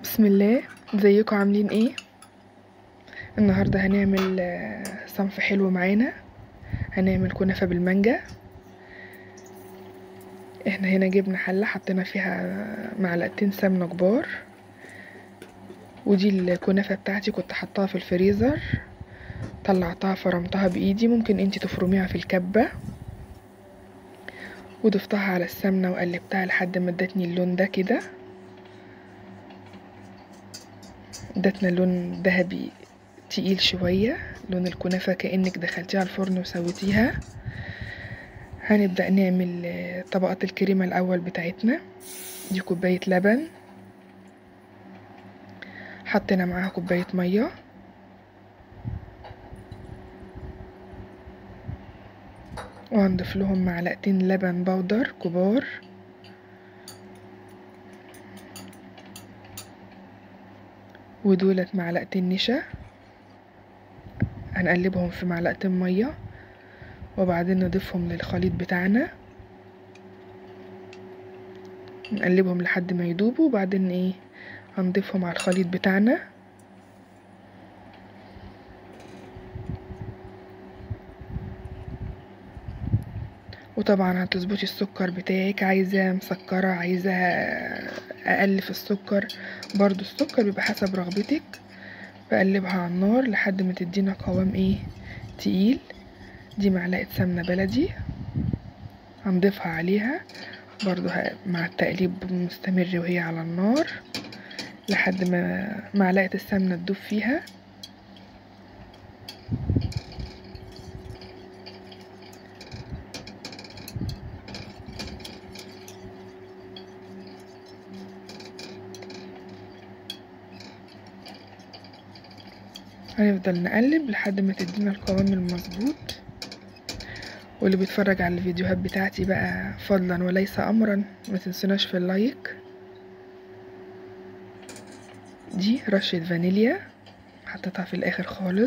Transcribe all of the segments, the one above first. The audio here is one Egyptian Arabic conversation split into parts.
بسم الله ازيكم عاملين ايه النهارده هنعمل آه، صنف حلو معانا هنعمل كنافه بالمانجا احنا هنا جبنا حله حطينا فيها معلقتين سمنه كبار ودي الكنافه بتاعتي كنت حطاها في الفريزر طلعتها فرمتها بايدي ممكن انتي تفرميها في الكبه وضفتها على السمنه وقلبتها لحد ما ادتني اللون ده كده ادتنا لون ذهبي تقيل شوية لون الكنافة كأنك دخلتيها الفرن وسويتيها هنبدأ نعمل آه، طبقة الكريمة الأول بتاعتنا دي كوباية لبن حطينا معاها كوباية مية وهنضيف لهم معلقتين لبن بودر كبار ودولت معلقتين نشا هنقلبهم في معلقتين مية وبعدين نضيفهم للخليط بتاعنا نقلبهم لحد ما يدوبوا وبعدين ايه هنضيفهم على الخليط بتاعنا وطبعا هتظبطي السكر بتاعك عايزاه مسكرة عايزاه اقل في السكر برضو السكر بيبقى حسب رغبتك بقلبها على النار لحد ما تدينا قوام ايه تقيل دي معلقة سمنة بلدي هنضيفها عليها برضو ه- مع التقليب مستمر وهي على النار لحد ما معلقة السمنة تدوب فيها هنفضل نقلب لحد ما تدينا القوام المظبوط واللي بيتفرج على الفيديوهات بتاعتي بقى فضلا وليس امرا ما تنسوناش في اللايك دي رشة فانيليا حطيتها في الاخر خالص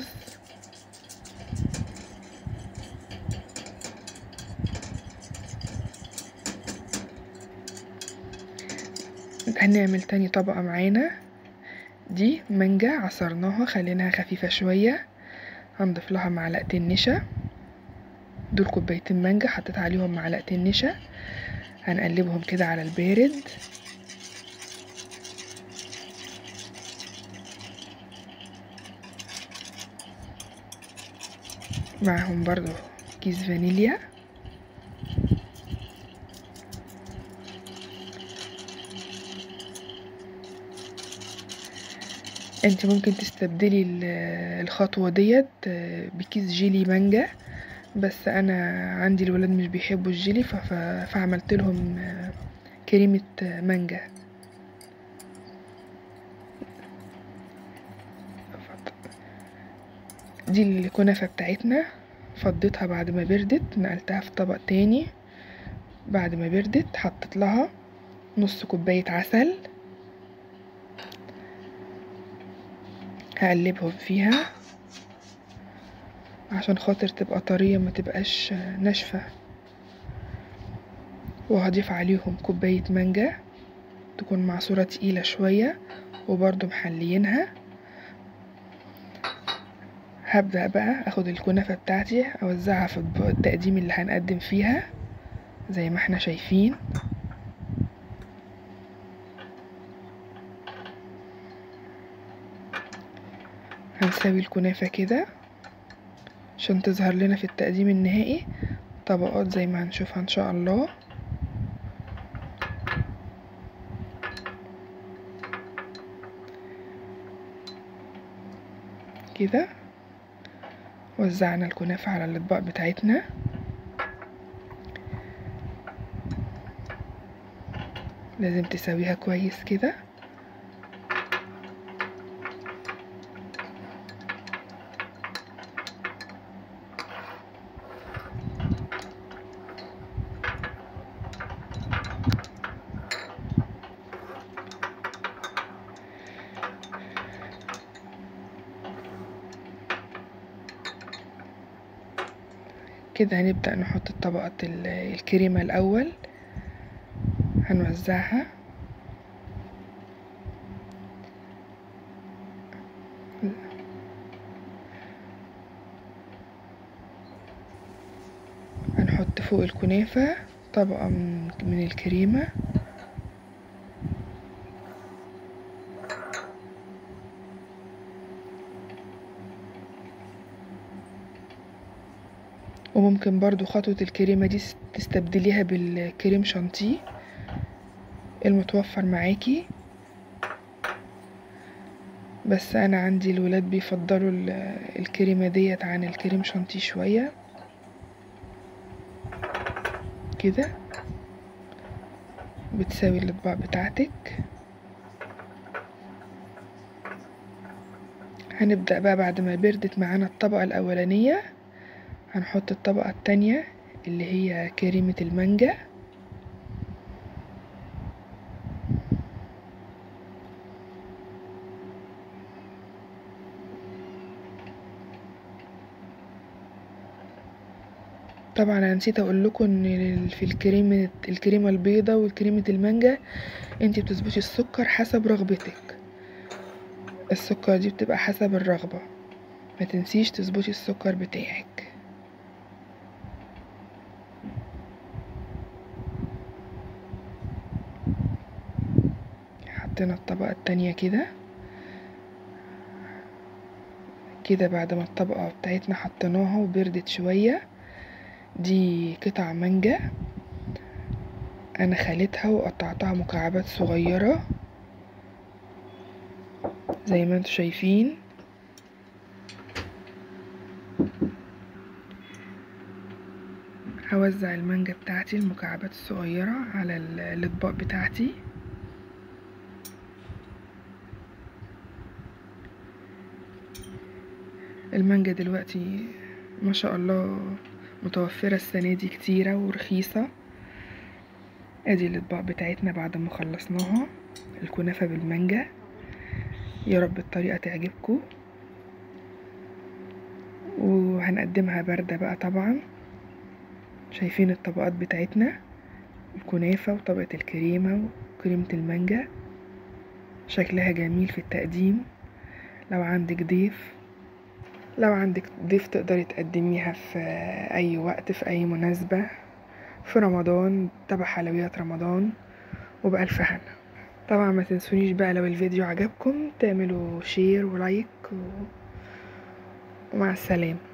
هنعمل تاني طبقة معانا دي مانجا عصرناها خليناها خفيفة شوية هنضيف لها معلقتين نشا دول كوبايتين مانجا حطيت عليهم معلقتين نشا هنقلبهم كده على البارد معاهم برضو كيس فانيليا انت ممكن تستبدلي ال- الخطوة ديت بكيس جيلي مانجا بس انا عندي الولاد مش بيحبوا الجيلي ف- ف- فعملت لهم كريمة مانجا دي الكنافة بتاعتنا فضيتها بعد ما بردت نقلتها في طبق تاني بعد ما بردت حطيت لها نص كوباية عسل هقلبهم فيها عشان خاطر تبقى طرية ما تبقاش ناشفة وهضيف عليهم كوباية مانجا تكون معصورة تقيلة شوية وبرضو محليينها هبدأ بقى اخد الكنافة بتاعتي اوزعها في اطباق التقديم اللي هنقدم فيها زي ما احنا شايفين هنسوي الكنافة كده عشان تظهر لنا في التقديم النهائي طبقات زي ما هنشوفها ان شاء الله كده وزعنا الكنافة على الأطباق بتاعتنا لازم تسويها كويس كده كده هنبدأ نحط الطبقة ال- الكريمة الأول هنوزعها هحط فوق الكنافة طبقة من, من الكريمة وممكن برضو خطوة الكريمة دي تستبدليها بالكريم شانتيه المتوفر معاكي بس انا عندي الولاد بيفضلوا الكريمة ديت عن الكريم شانتيه شوية كده بتساوي الاطباق بتاعتك هنبدأ بقى بعد ما بردت معانا الطبقة الأولانية هنحط الطبقة التانية اللي هي كريمة المانجا طبعا انا نسيت اقول لكم ان في الكريمه الكريمه البيضه والكريمه المانجا انتي بتظبطي السكر حسب رغبتك السكر دي بتبقى حسب الرغبه ما تنسيش تظبطي السكر بتاعك حطينا الطبقه التانية كده كده بعد ما الطبقه بتاعتنا حطيناها وبردت شويه دي قطع مانجا انا خليتها وقطعتها مكعبات صغيرة زي ما انتوا شايفين هوزع المانجا بتاعتي المكعبات الصغيرة على الاطباق بتاعتي المانجا دلوقتي ما شاء الله متوفرة السنة دي كتيرة ورخيصة ادي الاطباق بتاعتنا بعد ما خلصناها الكنافة بالمانجا يا رب الطريقة تعجبكم وهنقدمها باردة بقى طبعا شايفين الطبقات بتاعتنا الكنافة وطبقة الكريمة وكريمة المانجا شكلها جميل في التقديم لو عندك ضيف لو عندك ضيف تقدري تقدميها في اي وقت في اي مناسبة في رمضان تبع حلويات رمضان وبألف هنا طبعا ما تنسونيش بقى لو الفيديو عجبكم تعملوا شير ولايك و... ومع السلامه